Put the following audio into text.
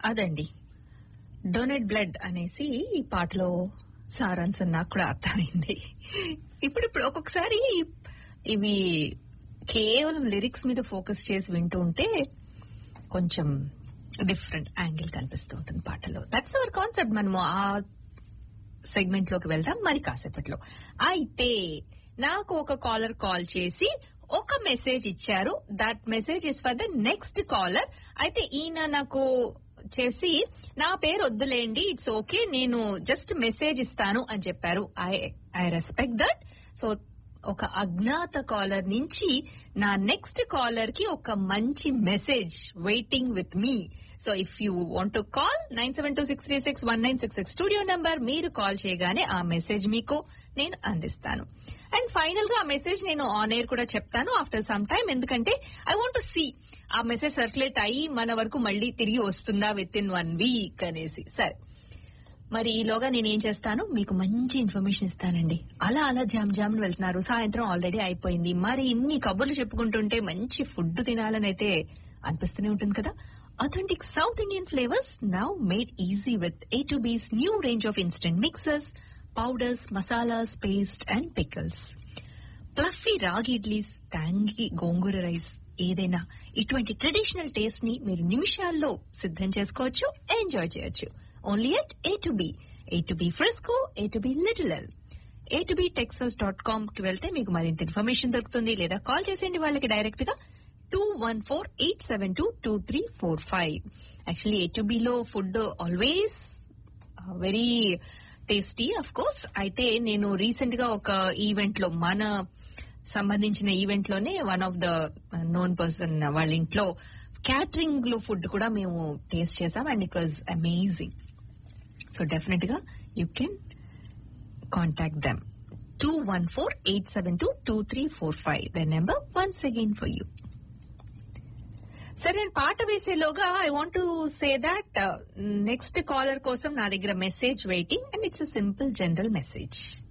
అదండి donate blood అనేసి ఈ పాటలో సారాంశం నాకు కూడా అర్థమైంది ఇప్పుడు ఇప్పుడు ఒక్కొక్కసారి ఇవి కేవలం లిరిక్స్ మీద ఫోకస్ చేసి వింటూ ఉంటే కొంచెం డిఫరెంట్ యాంగిల్ కనిపిస్తూ ఉంటుంది పాటలో దట్స్ అవర్ కాన్సెప్ట్ మనము ఆ సెగ్మెంట్ లోకి వెళ్దాం మరి కాసేపట్లో అయితే నాకు ఒక కాలర్ కాల్ చేసి ఒక మెసేజ్ ఇచ్చారు that message is for the next caller అయితే ఈయన నాకు చేసి నా పేరు వద్దులేండి ఇట్స్ ఓకే నేను జస్ట్ మెసేజ్ ఇస్తాను అని చెప్పారు I I respect that so ఒక అజ్ఞాత కాలర్ నుంచి నా నెక్స్ట్ కాలర్ కి ఒక మంచి మెసేజ్ వెయిటింగ్ విత్ మీ so if you want to call nine seven two six three six one nine six six studio number మీరు కాల్ చేయగానే ఆ మెసేజ్ మీకు నేను అందిస్తాను అండ్ ఫైనల్ గా ఆ మెసేజ్ నేను ఆన్ ఎయిర్ కూడా చెప్తాను ఆఫ్టర్ సమ్ టైమ్ ఎందుకంటే ఐ వాంట్ టు సీ ఆ మెసేజ్ సర్క్యులేట్ అయ్యి మన వరకు మళ్ళీ తిరిగి వస్తుందా విత్ ఇన్ వన్ వీక్ అనేసి సరే మరి ఈలోగా నేనేం చేస్తాను మీకు మంచి ఇన్ఫర్మేషన్ ఇస్తానండి అలా అలా జామ్ జామ్ వెళ్తున్నారు సాయంత్రం ఆల్రెడీ అయిపోయింది మరి ఇన్ని కబుర్లు చెప్పుకుంటుంటే మంచి ఫుడ్ తినాలని అయితే అనిపిస్తూనే ఉంటుంది కదా authentic south Indian flavours now made easy with A two B's new range of instant mixers powders masalas paste and pickles fluffy ragi idlis ట్యాంగి gongura rice ఏదైనా ఇటువంటి ట్రెడిషనల్ టేస్ట్ ని మీరు నిమిషాల్లో సిద్ధం చేసుకోవచ్చు ఎంజాయ్ చేయొచ్చు only at A two B A two B Fresco A two B little L A two B Texas dot com కి వెళ్తే మీకు మరింత ఇన్ఫర్మేషన్ దొరుకుతుంది లేదా కాల్ చేసేయండి వాళ్ళకి డైరెక్ట్ గా two one four eight seven two two three four five actually A two బిలో food always very tasty of course అయితే నేను రీసెంట్ గా ఒక ఈవెంట్ లో మన సంబంధించిన ఈవెంట్ లోనే one of the known person వాళ్ళ ఇంట్లో క్యాటరింగ్ లో ఫుడ్ కూడా మేము టేస్ట్ చేసాం and it was amazing so definite గా you can contact them two one four eight seven two two three four five the number once again for you సరే నేను పాట వేసేలోగా I want to say that next caller కోసం నా దగ్గర message waiting and it's a simple general message